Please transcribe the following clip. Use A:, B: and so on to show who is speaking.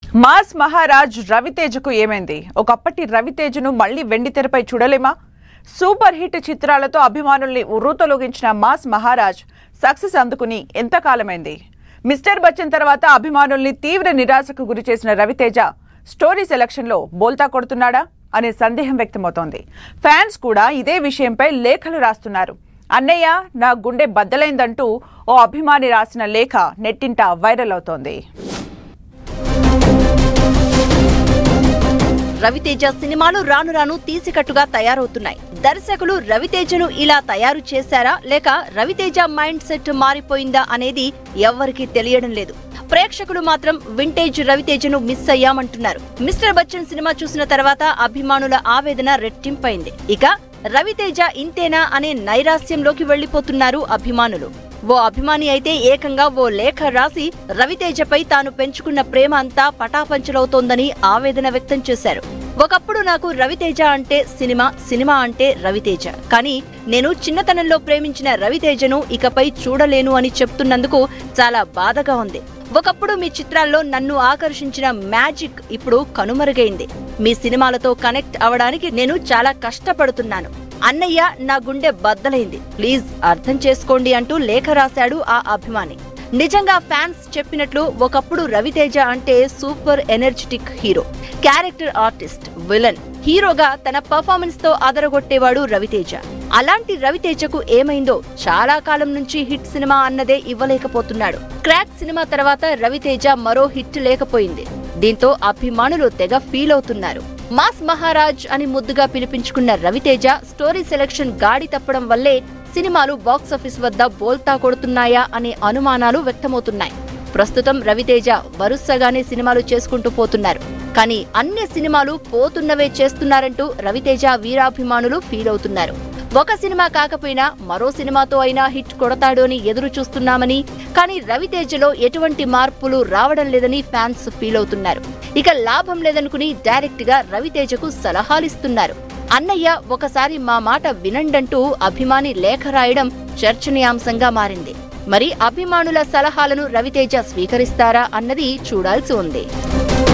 A: mass Maharaj రవితేజకు ఏమైంది ఒకప్పటి రవితేజను మళ్ళీ వెండి తెరపై చూడలేమా సూపర్ హిట్ చిత్రాలతో అభిమానుల్ని ఉర్రూతలొగించిన మాస్ మహారాజ్ సక్సెస్ అందుకుని ఎంతకాలమైంది మిస్టర్ బచ్చన్ తర్వాత అభిమానుల్ని తీవ్ర నిరాశకు గురి చేసిన రవితేజ స్టోరీ సెలక్షన్లో బోల్తా కొడుతున్నాడా అనే సందేహం వ్యక్తమవుతోంది ఫ్యాన్స్ కూడా ఇదే విషయంపై లేఖలు రాస్తున్నారు అన్నయ్య నా గుండె బద్దలైందంటూ ఓ అభిమాని రాసిన లేఖ నెట్టింట వైరల్ అవుతోంది
B: రవితేజ సినిమాలు రాను రాను తీసికట్టుగా తయారవుతున్నాయి దర్శకులు రవితేజను ఇలా తయారు చేశారా లేక రవితేజ మైండ్ సెట్ మారిపోయిందా అనేది ఎవ్వరికీ తెలియడం లేదు ప్రేక్షకులు మాత్రం వింటేజ్ రవితేజను మిస్ అయ్యామంటున్నారు మిస్టర్ బచ్చన్ సినిమా చూసిన తర్వాత అభిమానుల ఆవేదన రెట్టింపైంది ఇక రవితేజ ఇంతేనా అనే నైరాస్యంలోకి వెళ్లిపోతున్నారు అభిమానులు ఓ అభిమాని అయితే ఏకంగా ఓ లేఖ రాసి రవితేజపై తాను పెంచుకున్న ప్రేమ అంతా పటాపంచలవుతోందని ఆవేదన వ్యక్తం చేశారు ఒకప్పుడు నాకు రవితేజ అంటే సినిమా సినిమా అంటే రవితేజ కానీ నేను చిన్నతనంలో ప్రేమించిన రవితేజను ఇకపై చూడలేను అని చెప్తున్నందుకు చాలా బాధగా ఉంది ఒకప్పుడు మీ చిత్రాల్లో నన్ను ఆకర్షించిన మ్యాజిక్ ఇప్పుడు కనుమరుగైంది మీ సినిమాలతో కనెక్ట్ అవడానికి నేను చాలా కష్టపడుతున్నాను అన్నయ్య నా గుండె బద్దలైంది ప్లీజ్ అర్థం చేసుకోండి అంటూ లేఖ రాశాడు ఆ అభిమాని నిజంగా ఫ్యాన్స్ చెప్పినట్లు ఒకప్పుడు రవితేజ అంటే super energetic hero character artist villain హీరోగా తన పర్ఫార్మెన్స్ తో అదరగొట్టేవాడు రవితేజ అలాంటి రవితేజకు ఏమైందో చాలా కాలం నుంచి హిట్ సినిమా అన్నదే ఇవ్వలేకపోతున్నాడు క్రాక్ సినిమా తర్వాత రవితేజ మరో హిట్ లేకపోయింది దీంతో అభిమానులు తెగ ఫీల్ అవుతున్నారు మాస్ మహారాజ్ అని ముద్దుగా పిలిపించుకున్న రవితేజ స్టోరీ సెలక్షన్ గాడి తప్పడం వల్లే సినిమాలు బాక్సాఫీస్ వద్ద బోల్తా కొడుతున్నాయా అనే అనుమానాలు వ్యక్తమవుతున్నాయి ప్రస్తుతం రవితేజ వరుసగానే సినిమాలు చేసుకుంటూ పోతున్నారు కానీ అన్ని సినిమాలు పోతున్నవే చేస్తున్నారంటూ రవితేజ వీరాభిమానులు ఫీల్ అవుతున్నారు ఒక సినిమా కాకపోయినా మరో సినిమాతో అయినా హిట్ కొడతాడు అని ఎదురు చూస్తున్నామని కానీ రవితేజలో ఎటువంటి మార్పులు రావడం లేదని ఫ్యాన్స్ ఫీల్ అవుతున్నారు ఇక లాభం లేదనుకుని డైరెక్ట్ గా రవితేజకు సలహాలిస్తున్నారు అన్నయ్య ఒకసారి మా మాట వినండంటూ అభిమాని లేఖ రాయడం చర్చనీయాంశంగా మారింది మరి అభిమానుల సలహాలను రవితేజ స్వీకరిస్తారా అన్నది చూడాల్సి ఉంది